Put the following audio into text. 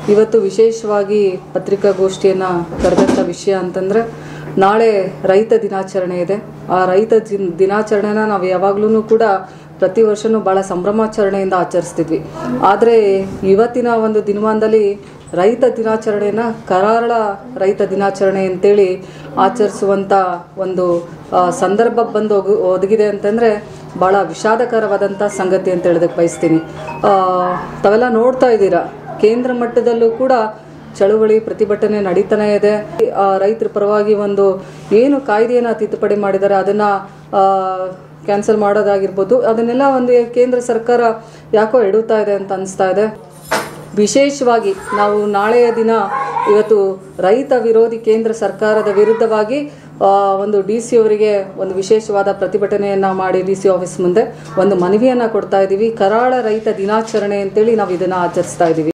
ಇವತ್ತು ವಿಶೇಷವಾಗಿ ಪತ್ರಿಕಾಗೋಷ್ಠಿಯನ್ನು ಕರೆದಂಥ ವಿಷಯ ಅಂತಂದರೆ ನಾಳೆ ರೈತ ದಿನಾಚರಣೆ ಇದೆ ಆ ರೈತ ದಿನ್- ದಿನಾಚರಣೆನ ನಾವು ಯಾವಾಗಲೂ ಕೂಡ ಪ್ರತಿ ವರ್ಷವೂ ಭಾಳ ಸಂಭ್ರಮಾಚರಣೆಯಿಂದ ಆಚರಿಸ್ತಿದ್ವಿ ಆದರೆ ಇವತ್ತಿನ ಒಂದು ದಿನಮಾನದಲ್ಲಿ ರೈತ ದಿನಾಚರಣೆಯನ್ನು ಕರಾಳ ರೈತ ದಿನಾಚರಣೆ ಅಂತೇಳಿ ಆಚರಿಸುವಂಥ ಒಂದು ಆ, ಸಂದರ್ಭ ಬಂದು ಒಗ ಒದಗಿದೆ ಅಂತಂದರೆ ಭಾಳ ವಿಷಾದಕರವಾದಂಥ ಸಂಗತಿ ಅಂತ ಹೇಳೋದಕ್ಕೆ ಬಯಸ್ತೀನಿ ಆ, ತಾವೆಲ್ಲ ನೋಡ್ತಾ ಇದ್ದೀರಾ ಕೇಂದ್ರ ಮಟ್ಟದಲ್ಲೂ ಕೂಡ ಚಳುವಳಿ ಪ್ರತಿಭಟನೆ ನಡೀತಾನೆ ಇದೆ ಆ, ರೈತರ ಪರವಾಗಿ ಒಂದು ಏನು ಕಾಯ್ದೆಯನ್ನು ತಿದ್ದುಪಡಿ ಮಾಡಿದ್ದಾರೆ ಅದನ್ನ ಕ್ಯಾನ್ಸಲ್ ಮಾಡೋದಾಗಿರ್ಬೋದು ಅದನ್ನೆಲ್ಲ ಒಂದು ಕೇಂದ್ರ ಸರ್ಕಾರ ಯಾಕೋ ಎಡುತ್ತಾ ಇದೆ ಅಂತ ಅನಿಸ್ತಾ ಇದೆ ವಿಶೇಷವಾಗಿ ನಾವು ನಾಳೆಯ ದಿನ ಇವತ್ತು ರೈತ ವಿರೋಧಿ ಕೇಂದ್ರ ಸರ್ಕಾರದ ವಿರುದ್ಧವಾಗಿ ಆ, ಒಂದು ಡಿ ಸಿ ಅವರಿಗೆ ಒಂದು ವಿಶೇಷವಾದ ಪ್ರತಿಭಟನೆಯನ್ನ ಮಾಡಿ ಡಿ ಸಿ ಆಫೀಸ್ ಮುಂದೆ ಒಂದು ಮನವಿಯನ್ನ ಕೊಡ್ತಾ ಇದ್ದೀವಿ ಕರಾಳ ರೈತ ದಿನಾಚರಣೆ ಅಂತೇಳಿ ನಾವು ಇದನ್ನ ಆಚರಿಸ್ತಾ ಇದ್ದೀವಿ